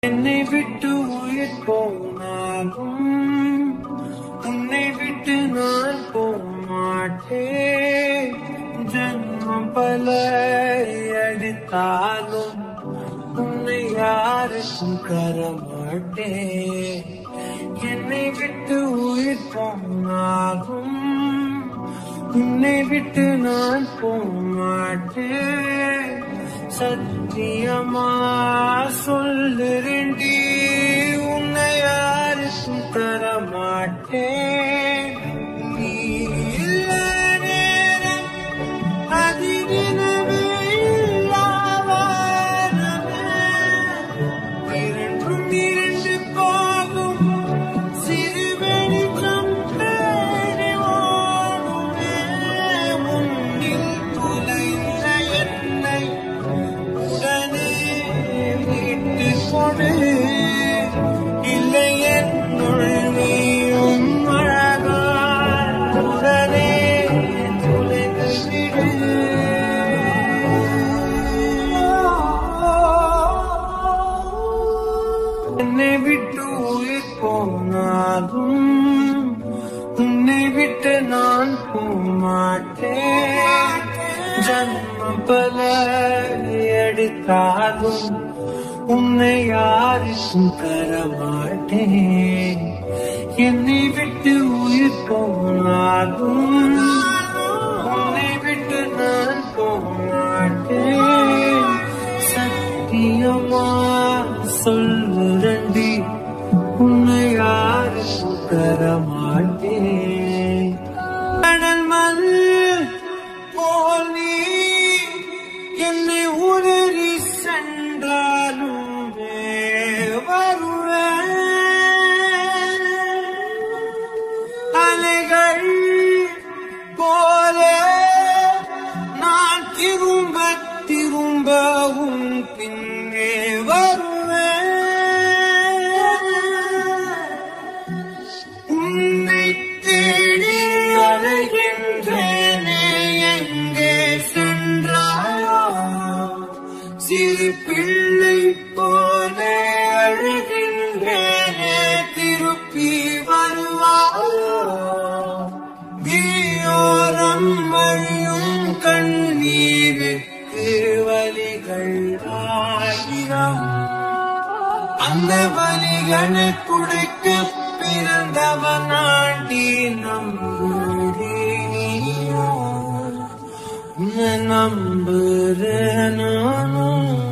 என்னை விட்டு உயிர் போனாலும் உன்னை விட்டு நான் போமாட்டேன் ஜன்மம் பல அடித்தாலும் உன்னை யாருக்கும் கரமாட்டேன் என்னை விட்டு உயிர் போனாலும் உன்னை விட்டு நான் போமாட்டேன் சத்தியமா சொல்லுறேன்டி உன்னை யாருக்கும் தரமாட்டேன் நீ இல்ல நேரம் அதிரினவே இல்லாவானமே. இரண்டும் இரண்டு போகும் சிறு வெளிச்சம் தேடி ஓடுமே. உன்னில் துளைந்த என்னை உடனே மீட்டு கொடு இல்லை என்னுள் நீயும் அழகாய் உடனே துளைந்து விடு என்னை விட்டு உயிர் போனாலும் உன்னை விட்டு நான் போமாட்டேன் ஜன்மம் பல எடுத்தாலும் உன்னை யாருக்கும் தரமாட்டேன் என்னை விட்டு உயிர் போனாலும் உன்னை விட்டு நான் போமாட்டேன் சத்தியமா சொல்லுரண்டி உன்னை யாருக்கும் தரமாட்டேன் கடல் மண் போல் நீ என்னை உதறி சென்றாலும் வருவேன் அலைகள் போலே நான் திரும்ப திரும்ப உன் பின்னே வருவேன் உன்னை தேடி அலைகின்றேனே எங்கே சென்றாயோ சிறு பிள்ளை போல அழுகின்றேனே திருப்பி வருவாயோ நீயோரம் வழியும் கண்ணீருக்கு வலிகள் ஆயிரம் அந்த வலிகளை குடிக்க பிறந்தவனாண்டி நம்புறேன் உன்னை நம்புறேன் நானும்